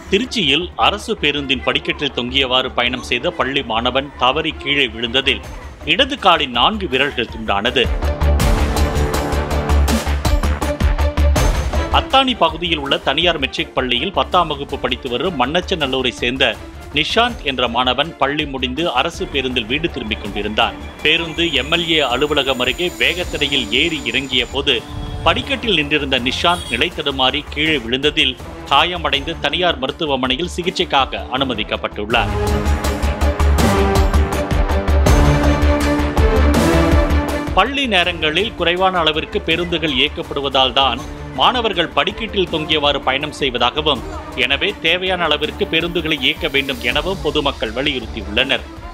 திருச்சியில் அரசு பேருந்தின் படிக்கட்டில் தொங்கியவாறு பயணம் செய்த பள்ளி மாணவன் தவறி கீழே விழுந்ததில் இடது காலின் நான்கு விரல்கள் துண்டானது அத்தானி பகுதியில் உள்ள தனியார் மெட்ரிக் பள்ளியில் பத்தாம் வகுப்பு படித்து வரும் மண்ணச்சநல்லூரை சேர்ந்த நிஷாந்த் என்ற மாணவன் பள்ளி முடிந்து அரசு பேருந்தில் வீடு திரும்பிக் கொண்டிருந்தார் பேருந்து எம்எல்ஏ அலுவலகம் அருகே வேகத்தடையில் ஏறி இறங்கிய போது படிக்கட்டில் நின்றிருந்த நிஷாந்த் நிலை தடுமாறி கீழே விழுந்ததில் காயமடைந்து தனியார் மருத்துவமனையில் சிகிச்சைக்காக அனுமதிக்கப்பட்டுள்ளார் பள்ளி நேரங்களில் குறைவான அளவிற்கு பேருந்துகள் இயக்கப்படுவதால் தான் மாணவர்கள் படிக்கட்டில் தொங்கியவாறு பயணம் செய்வதாகவும் எனவே தேவையான அளவிற்கு பேருந்துகளை இயக்க வேண்டும் எனவும் பொதுமக்கள் வலியுறுத்தியுள்ளனர்